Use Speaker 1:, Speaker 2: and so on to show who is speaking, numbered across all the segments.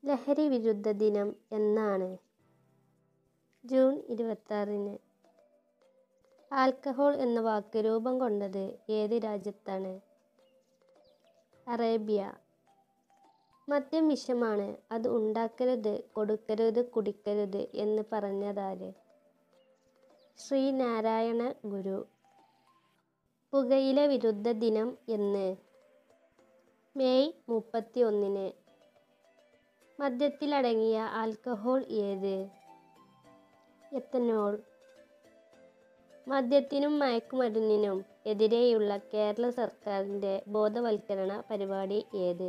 Speaker 1: ലഹരി വിരുദ്ധ ദിനം എന്നാണ് ജൂൺ ഇരുപത്താറിന് ആൽക്കഹോൾ എന്ന വാക്ക് രൂപം കൊണ്ടത് ഏത് രാജ്യത്താണ് അറേബ്യ മദ്യം വിഷമാണ് അത് ഉണ്ടാക്കരുത് കൊടുക്കരുത് കുടിക്കരുത് എന്ന് പറഞ്ഞതാര് ശ്രീനാരായണ ഗുരു പുകയില വിരുദ്ധ ദിനം എന്ന് മെയ് മുപ്പത്തി ഒന്നിന് മദ്യത്തിലടങ്ങിയ ആൽക്കഹോൾ ഏത് എത്തനോൾ മദ്യത്തിനും മയക്കുമരുന്നിനും എതിരെയുള്ള കേരള സർക്കാരിൻ്റെ ബോധവൽക്കരണ പരിപാടി ഏത്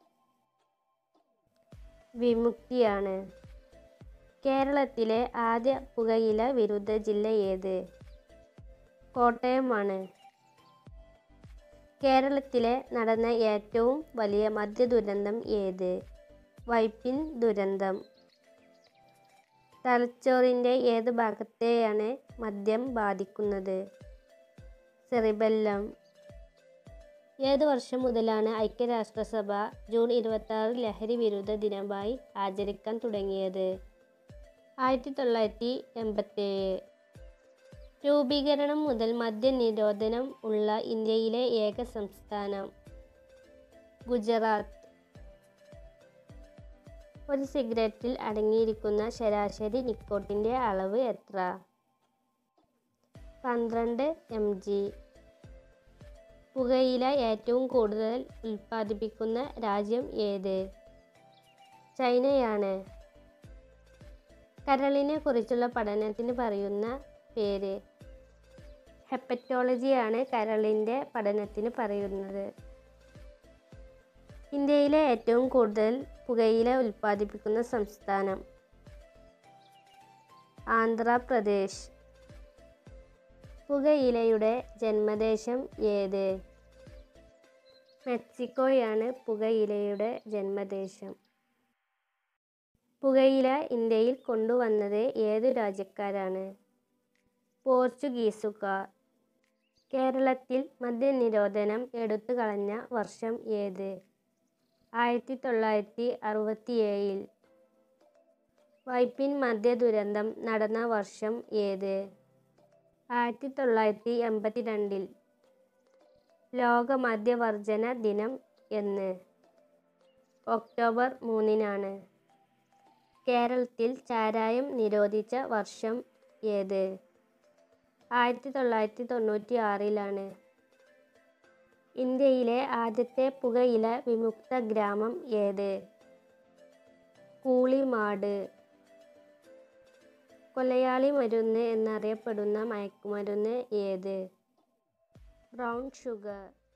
Speaker 1: വിമുക്തിയാണ് കേരളത്തിലെ ആദ്യ പുകയില വിരുദ്ധ ജില്ല ഏത് കോട്ടയമാണ് കേരളത്തിലെ നടന്ന ഏറ്റവും വലിയ മദ്യ ദുരന്തം ഏത് വൈപ്പിൻ ദുരന്തം തലച്ചോറിൻ്റെ ഏത് ഭാഗത്തെയാണ് മദ്യം ബാധിക്കുന്നത് സെറിബെല്ലം ഏത് വർഷം മുതലാണ് ഐക്യരാഷ്ട്രസഭ ജൂൺ ഇരുപത്താറ് ലഹരി വിരുദ്ധ ദിനമായി ആചരിക്കാൻ തുടങ്ങിയത് ആയിരത്തി തൊള്ളായിരത്തി എൺപത്തേഴ് രൂപീകരണം മുതൽ മദ്യനിരോധനം ഉള്ള ഇന്ത്യയിലെ ഏക സംസ്ഥാനം ഗുജറാത്ത് ഒരു സിഗരറ്റിൽ അടങ്ങിയിരിക്കുന്ന ശരാശരി നിക്കോട്ടിൻ്റെ അളവ് എത്ര പന്ത്രണ്ട് എം ജി പുകയില ഏറ്റവും കൂടുതൽ ഉൽപ്പാദിപ്പിക്കുന്ന രാജ്യം ഏത് ചൈനയാണ് കരളിനെ കുറിച്ചുള്ള പഠനത്തിന് പറയുന്ന പേര് ഹെപ്പറ്റോളജിയാണ് കരളിൻ്റെ പഠനത്തിന് പറയുന്നത് ഇന്ത്യയിലെ ഏറ്റവും കൂടുതൽ പുകയില ഉൽപ്പാദിപ്പിക്കുന്ന സംസ്ഥാനം ആന്ധ്രാപ്രദേശ് പുകയിലയുടെ ജന്മദേശം ഏത് മെക്സിക്കോയാണ് പുകയിലയുടെ ജന്മദേശം പുകയില ഇന്ത്യയിൽ കൊണ്ടുവന്നത് ഏതു രാജ്യക്കാരാണ് പോർച്ചുഗീസുകാർ കേരളത്തിൽ മദ്യനിരോധനം എടുത്തു കളഞ്ഞ വർഷം ഏത് ആയിരത്തി തൊള്ളായിരത്തി അറുപത്തിയേഴിൽ വൈപ്പിൻ മദ്യ ദുരന്തം നടന്ന വർഷം ഏത് ആയിരത്തി തൊള്ളായിരത്തി എൺപത്തി രണ്ടിൽ ലോക മദ്യവർജന ദിനം എന്ന് ഒക്ടോബർ മൂന്നിനാണ് കേരളത്തിൽ ചാരായം നിരോധിച്ച വർഷം ഏത് ആയിരത്തി തൊള്ളായിരത്തി തൊണ്ണൂറ്റി ആറിലാണ് ഇന്ത്യയിലെ ആദ്യത്തെ പുകയില വിമുക്ത ഗ്രാമം ഏത് കൂളിമാട് കൊലയാളി മരുന്ന് എന്നറിയപ്പെടുന്ന മയക്കുമരുന്ന് ഏത് ബ്രൗൺ ഷുഗർ